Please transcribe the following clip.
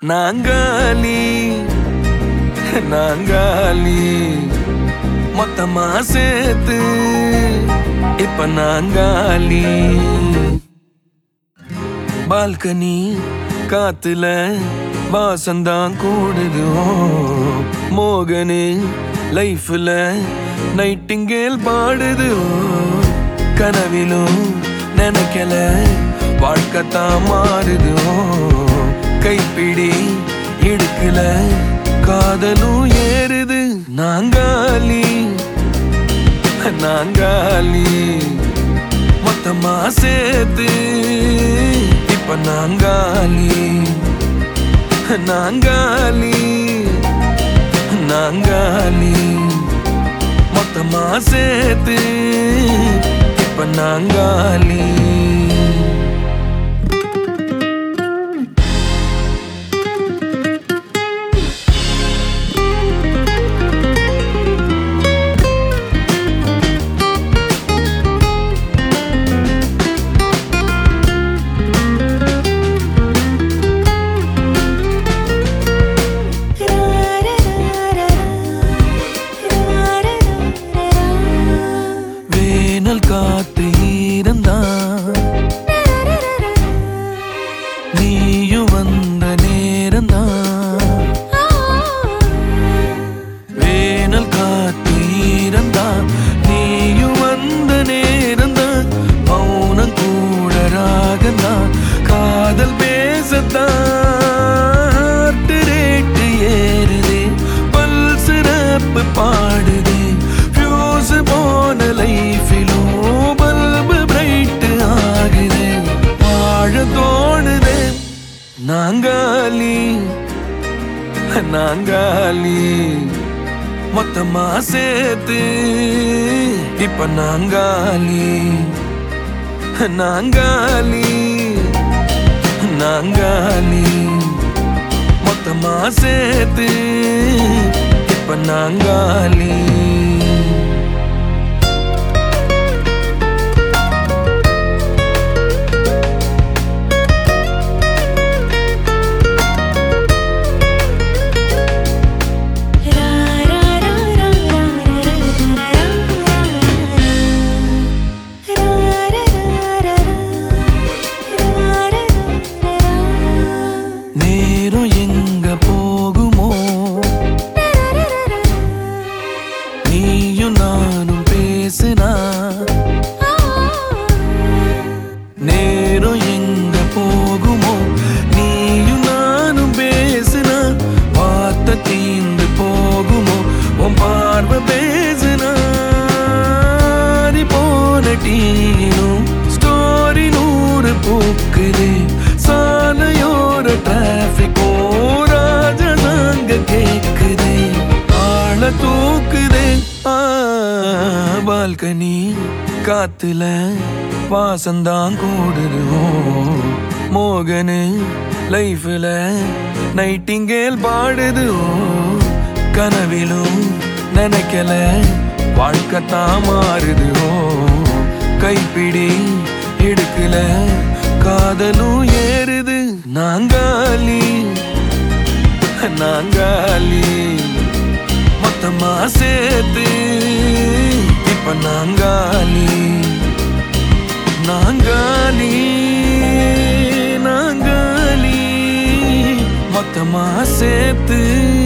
நாங்காலி நாங்காலி மொத்தமா சேர்த்து இப்ப நாங்காலி பால்கனி காத்துல வாசந்தான் கூடுது ஓ, மோகனு லைஃப்ல நைட்டிங்கேல் பாடுது ஓ, கனவிலும் நினைக்கல வாழ்க்கைத்தான் மாறுது ஓ, கைப்பிடி இடுக்கல காதலும் ஏறுது நாங்காலி நாங்காலி மொத்தமா சேர்த்து இப்ப நாங்காலி நாங்காலி நாங்காலி மொத்தமா சேர்த்து இப்ப நாங்காலி வேனல் காத்து ஈரந்தான் நீயும் வந்த நேரந்தான் வேனல் காத்து ஈரந்தான் நீயும் வந்த நேரந்தான் மௌனம் கூட ராகந்தான் காதல் பேசத்தான் heart rate ஏறுதே பல்ஸ் ரப் பாடுதே ஃபியூஸ் போன லைஃபிலும் பல்பு பிரைட் ஆகுதே வாழ தோணுதே நாங்காலி நாங்காலி மொத்தமா சேர்த்து இப்ப நாங்காலி நாங்காலி நாங்காலி மொத்தமா சேர்த்து இப்ப நாங்காலி நேரம் எங்க போகுமோ நீயும் நானும் பேசுனா நேரம் எங்க போகுமோ நீயும் நானும் பேசுனா வார்த்தை தீந்து போகுமோ உன் பார்வை பேசுனா நீ போன டீனும் ஸ்டோரி நூறு பூக்குது சாலையோர டிராபிக்கோ ராஜனாங்க கேக்குதே ஆள தூக்குதே ஆ, பால்கனி காத்துல வாசந்தான் கூடுது ஓ, மோகனு லைஃப்ல நைட்டிங்கேல் பாடுது ஓ, கனவிலும் நினைக்கல வாழ்க்கைத்தான் மாறுது ஓ கைப்பிடி எடுக்கல காதலும் ஏறுது நாங்காலி நாங்காலி மொத்தமா சேர்த்து இப்ப நாங்காலி நாங்காலி நாங்காலி மொத்தமா சேர்த்து